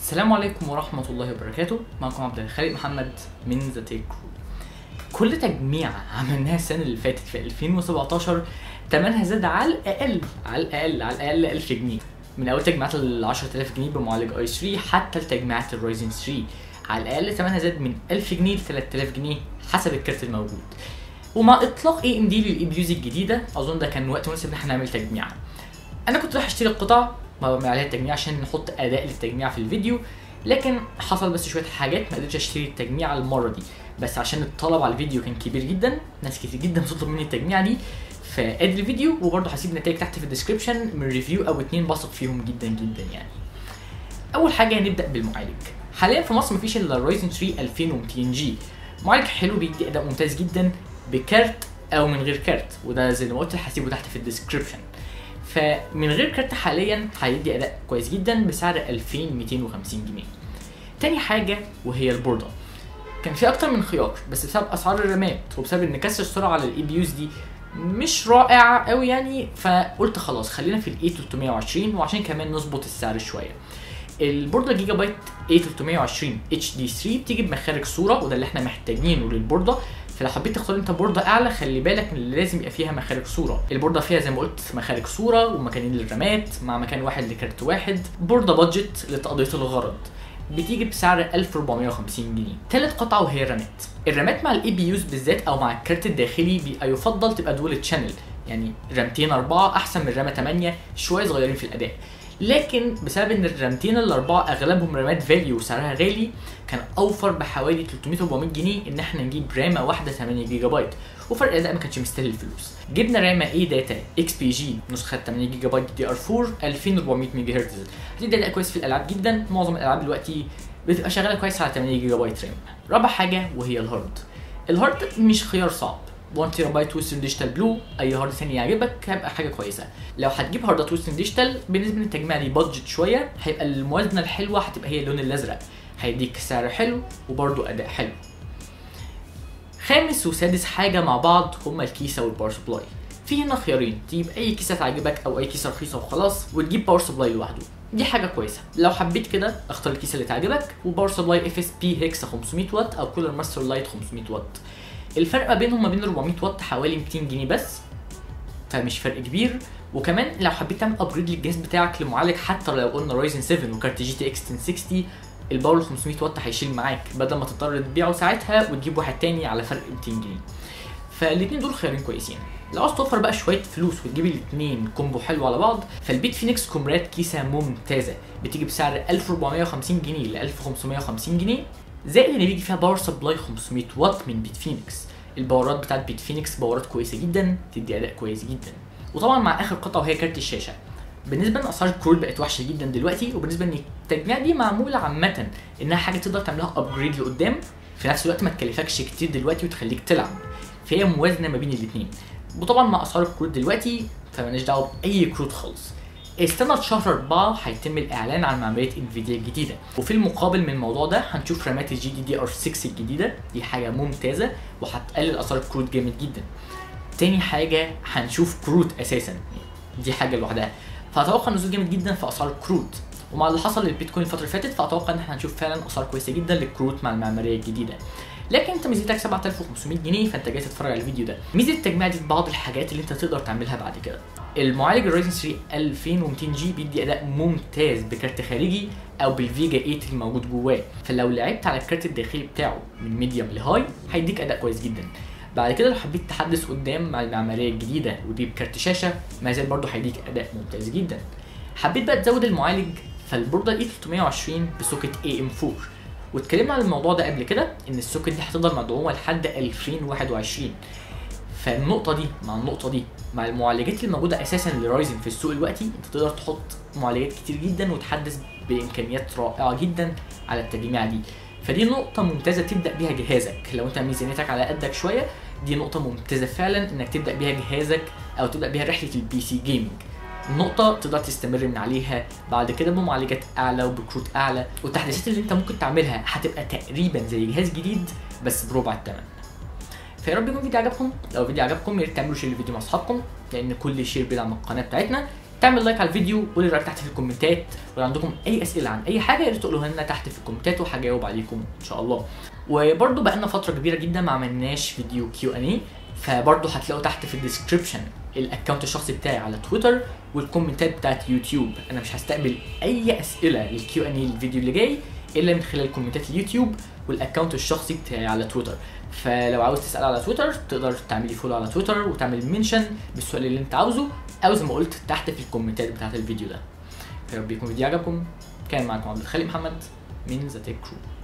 السلام عليكم ورحمة الله وبركاته معكم عبد الخالق محمد من ذا تيك كل تجميع عملناها السنة اللي فاتت في 2017 تمنها زاد على الأقل على الأقل على الأقل 1000 جنيه من أول تجميعات ال 10000 جنيه بمعالج اي 3 حتى التجميعات الرايزن 3 على الأقل تمنها زاد من 1000 جنيه ل 3000 جنيه حسب الكارت الموجود ومع إطلاق اي ام دي للاي بي يوز الجديدة أظن ده كان وقت مناسب إن احنا نعمل تجميع انا كنت رايح اشتري القطع بعمل عليها التجميع عشان نحط اداء للتجميع في الفيديو لكن حصل بس شويه حاجات ما قدرتش اشتري التجميع المره دي بس عشان الطلب على الفيديو كان كبير جدا ناس كتير جدا بتطلب مني التجميع دي فادي الفيديو وبرضه هسيب نتائج تحت في الديسكربشن من ريفيو او اتنين بثق فيهم جدا جدا يعني اول حاجه نبدا بالمعالج حاليا في مصر مفيش الا الرايزن 3 2200 جي معالج حلو بيدي اداء ممتاز جدا بكارت او من غير كارت وده زي ما قلت هسيبه تحت في الديسكربشن فمن غير كارت حاليا هيدي اداء كويس جدا بسعر 2250 جنيه تاني حاجه وهي البورده كان في اكتر من خيار بس بسبب اسعار الرامات وبسبب ان كسر السرعه على الاي بي يوز دي مش رائع قوي يعني فقلت خلاص خلينا في الاي 320 وعشان كمان نظبط السعر شويه البورده جيجا بايت اي 320 اتش دي 3 بتيجي بمخارج صوره وده اللي احنا محتاجينه للبورده فلو حبيت تختار انت بورده اعلى خلي بالك ان لازم يبقى فيها مخارج صوره البورده فيها زي ما قلت مخارج صوره ومكانين للرامات مع مكان واحد لكارت واحد بورده بادجت لتقضيه الغرض بتيجي بسعر 1450 جنيه تالت قطعه وهي الرامات الرامات مع الاي بي يوز بالذات او مع الكارت الداخلي بيبقى يفضل تبقى دول تشانل يعني رامتين أربعة أحسن من رامة 8 شوية صغيرين في الأداء لكن بسبب ان الرامتين الاربعه اغلبهم رامات فاليو وسعرها غالي كان اوفر بحوالي 300 400 جنيه ان احنا نجيب رامه واحده 8 جيجا بايت وفرق الاداء ما كانش مستاهل الفلوس جبنا رامه اي داتا اكس بي جي نسخه 8 جيجا بايت دي ار 4 2400 ميجا هرتز هتدي اداء كويس في الالعاب جدا معظم الالعاب دلوقتي بتبقى شغاله كويس على 8 جيجا بايت رام رابع حاجه وهي الهارد الهارد مش خيار صعب 1 تيرا بايت ويسترن ديجيتال بلو اي هارد ثاني يعجبك هيبقى حاجه كويسه لو هتجيب هاردات ويسترن ديجيتال بالنسبه للتجميع دي بادجت شويه هيبقى الموازنه الحلوه هتبقى هي اللون الازرق هيديك سعر حلو وبرده اداء حلو خامس وسادس حاجه مع بعض هما الكيسه والباور سبلاي في هنا خيارين تجيب اي كيسه تعجبك او اي كيسه رخيصه وخلاص وتجيب باور سبلاي لوحده دي حاجه كويسه لو حبيت كده اختار الكيسه اللي تعجبك وباور سبلاي اف اس بي هيكسا 500 واط او كولر ماستر لايت 500 واط الفرق ما بينهم ما بين 400 واط حوالي 200 جنيه بس فمش فرق كبير وكمان لو حبيت تعمل ابجريد للجهاز بتاعك لمعالج حتى لو قلنا رايزن 7 وكارت جي تي اكس 1060 الباور 500 واط هيشيل معاك بدل ما تضطر تبيعه ساعتها وتجيب واحد تاني على فرق 200 جنيه فالاثنين دول خيارين كويسين لو عاوز توفر بقى شويه فلوس وتجيب الاثنين كومبو حلو على بعض فالبيت فينيكس كومرات كيسه ممتازه بتيجي بسعر 1450 جنيه ل 1550 جنيه زائد ان بيجي فيها باور سبلاي 500 واط من بيت فينيكس الباورات بتاعت بيت فينيكس باورات كويسه جدا تدي اداء كويس جدا وطبعا مع اخر قطعه وهي كارت الشاشه بالنسبه ان اسعار الكروت بقت وحشه جدا دلوقتي وبالنسبه ان التجميع دي معموله عامه انها حاجه تقدر تعملها ابجريد لقدام في نفس الوقت ما تكلفكش كتير دلوقتي وتخليك تلعب فهي موازنه ما بين الاثنين وطبعا مع اسعار الكروت دلوقتي فمالناش دعوه باي كروت خالص استنى شهر 4 هيتم الاعلان عن معماريه انفيديا الجديده وفي المقابل من الموضوع ده هنشوف رامات الجي دي دي ار 6 الجديده دي حاجه ممتازه وهتقلل اسعار الكروت جامد جدا تاني حاجه هنشوف كروت اساسا دي حاجه لوحدها فاتوقع نزول جامد جدا في اسعار الكروت ومع اللي حصل للبيتكوين الفتره اللي فاتت فاتوقع ان احنا هنشوف فعلا اسعار كويسه جدا للكروت مع المعماريه الجديده لكن انت ميزتك 7500 جنيه فانت جاي تتفرج على الفيديو ده ميزه التجميع دي بعض الحاجات اللي انت تقدر تعملها بعد كده المعالج الرايزن 3 2200 جي بيدي اداء ممتاز بكارت خارجي او بالفيجا 8 الموجود جواه فلو لعبت على الكارت الداخلي بتاعه من ميديوم لهاي هيديك اداء كويس جدا بعد كده لو حبيت تحدث قدام مع المعماريه الجديده وتجيب كارت شاشه ما زال برضه هيديك اداء ممتاز جدا حبيت بقى تزود المعالج فالبورده الاي 320 بسوكت اي ام 4 واتكلمنا عن الموضوع ده قبل كده ان السوكت دي هتفضل مدعومه لحد 2021 فالنقطه دي مع النقطه دي مع المعالجات اللي موجوده اساسا لرايزن في السوق دلوقتي انت تقدر تحط معالجات كتير جدا وتحدث بامكانيات رائعه جدا على التجميع دي فدي نقطه ممتازه تبدا بيها جهازك لو انت ميزانيتك على قدك شويه دي نقطه ممتازه فعلا انك تبدا بيها جهازك او تبدا بيها رحله البي سي جيمنج نقطة تقدر تستمر من عليها بعد كده بمعالجات أعلى وبكروت أعلى والتحديثات اللي أنت ممكن تعملها هتبقى تقريبا زي جهاز جديد بس بربع الثمن. فيا رب يكون الفيديو عجبكم، لو الفيديو عجبكم يا ريت تعملوا شير الفيديو مع أصحابكم لأن كل شير بيدعم القناة بتاعتنا تعمل لايك على الفيديو قول رايك تحت في الكومنتات ولو عندكم اي اسئله عن اي حاجه يا ريت تقولوها لنا تحت في الكومنتات وهجاوب عليكم ان شاء الله وبرده بقالنا فتره كبيره جدا ما عملناش فيديو كيو ان اي فبرضه هتلاقوا تحت في الديسكربشن الاكونت الشخصي بتاعي على تويتر والكومنتات بتاعت يوتيوب انا مش هستقبل اي اسئله للكيو ان اي الفيديو اللي جاي الا من خلال كومنتات اليوتيوب والاكونت الشخصي بتاعي على تويتر فلو عاوز تسال على تويتر تقدر تعملي فولو على تويتر وتعمل منشن بالسؤال اللي انت عاوزه او زي ما قلت تحت في الكومنتات بتاعت الفيديو ده يا رب يكون الفيديو عجبكم كان معكم عبد الخالق محمد من ذا تيك كرو